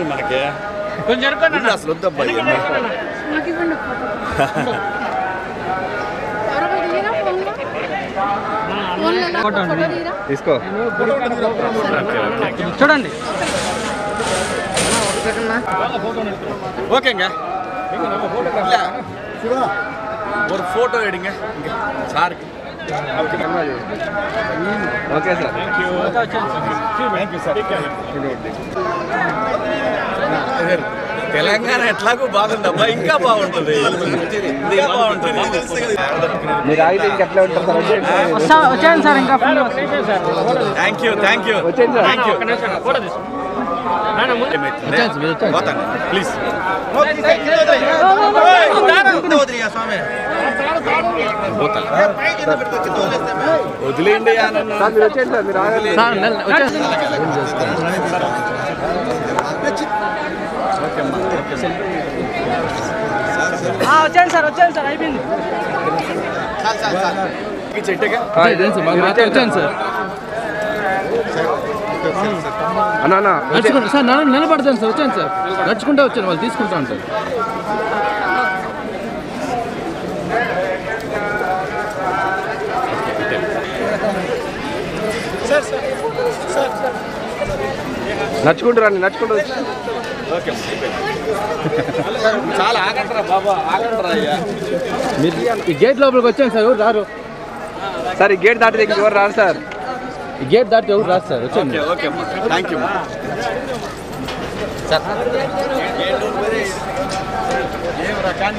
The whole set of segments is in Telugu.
ఎందుకండి మనకి కొంచెం జరుపుకోండి ముందు అసలు వద్దబ్బా ఇవన్నీ. నాకు ఇవ్వండి ఫోటో ఎవరో తీయరా ఫోన్లో ఫోన్లో నాకు ఫోటో తీయరా తీసుకో చూడండి ஓகேங்க இல்ல ஒரு ஃபோட்டோ எடுங்க இங்க சாருக்கு ఓకే సార్ తెలంగాణ ఎట్లాగో బాగుందబ్బా ఇంకా బాగుంటుంది ఇంకా బాగుంటుంది మీరు ఆగితే ఇంకెట్లా ఉంటారు సార్ వచ్చేయండి సార్ మీరు. వస్తా వచ్చేయండి సార్ ఇంకా full thank you thank you వచ్చేయండి సార్ థ్యాంక్ యూ ఫోటో తీసుకో పోతాను ప్లీజ్ పోతాను వదిలేండి ఆనంద్ సార్ మీరు వచ్చేయండి సార్ మీరు ఆగండి సార్ వచ్చేసి వచ్చేయండి సార్ వచ్చేయండి సార్ అయిపోయింది చెట్టుగా ఆ, ఇదే సార్, మీరు వచ్చేయండి సార్. అన్న అన్న నడుచుకుంటా సార్ నన్ను నిలబడతాను సార్ వచ్చాను సార్ నడుచుకుంటే వచ్చాను వాళ్ళు తీసుకుంటా ఉంటారు నడుచుకుంటూ రండి నడుచుకుంటూ వచ్చి ఓకే చాలా ఆగంటారా బాబా ఆగంటారా అయ్యా మీరు ఈ గేట్ లోపలికి వచ్చాను సార్ ఎవరు రారు సార్ ఈ గేట్ దాటి దగ్గర ఎవరు రారు సార్ ఈ గేట్ దాటి ఎవరు రారు సార్ వచ్చాను ఓకే ఓకే థ్యాంక్ యూ ఏం రకాన్ని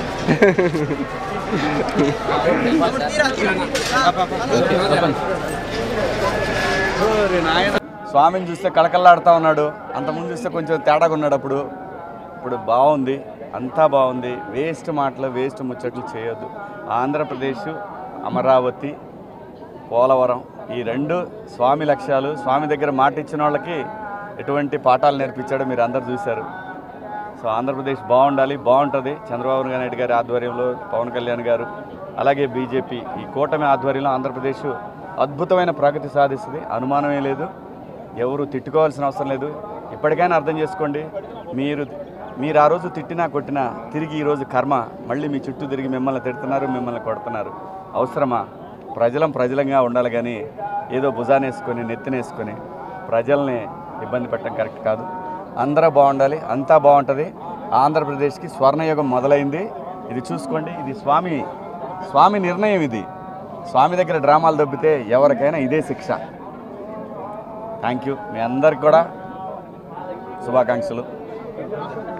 స్వామిని చూస్తే కళకళలాడుతూ ఉన్నాడు అంతకుముందు చూస్తే కొంచెం తేడాగా ఉన్నాడు అప్పుడు ఇప్పుడు బాగుంది అంతా బాగుంది వేస్ట్ మాటలు వేస్ట్ ముచ్చట్లు చేయొద్దు ఆంధ్రప్రదేశ్ అమరావతి పోలవరం ఈ రెండు స్వామి లక్ష్యాలు స్వామి దగ్గర మాట ఇచ్చిన వాళ్ళకి ఎటువంటి పాఠాలు నేర్పించాడో మీరు అందరు చూశారు సో ఆంధ్రప్రదేశ్ బాగుండాలి బాగుంటుంది చంద్రబాబు నాయుడు గారి ఆధ్వర్యంలో పవన్ కళ్యాణ్ గారు అలాగే బీజేపీ ఈ కూటమి ఆధ్వర్యంలో ఆంధ్రప్రదేశ్ అద్భుతమైన ప్రగతి సాధిస్తుంది అనుమానమే లేదు ఎవరు తిట్టుకోవాల్సిన అవసరం లేదు ఇప్పటికైనా అర్థం చేసుకోండి మీరు మీరు ఆ రోజు తిట్టినా కొట్టినా తిరిగి ఈరోజు కర్మ మళ్ళీ మీ చుట్టూ తిరిగి మిమ్మల్ని తిడుతున్నారు మిమ్మల్ని కొడుతున్నారు అవసరమా ప్రజలం ప్రజలంగా ఉండాలి కానీ ఏదో భుజానేసుకొని నెత్తినేసుకొని ప్రజల్ని ఇబ్బంది పెట్టడం కరెక్ట్ కాదు అందరూ బాగుండాలి అంతా బాగుంటుంది ఆంధ్రప్రదేశ్కి స్వర్ణయుగం మొదలైంది ఇది చూసుకోండి ఇది స్వామి స్వామి నిర్ణయం ఇది స్వామి దగ్గర డ్రామాలు దొబ్బితే ఎవరికైనా ఇదే శిక్ష థ్యాంక్ యూ మీ అందరికి కూడా శుభాకాంక్షలు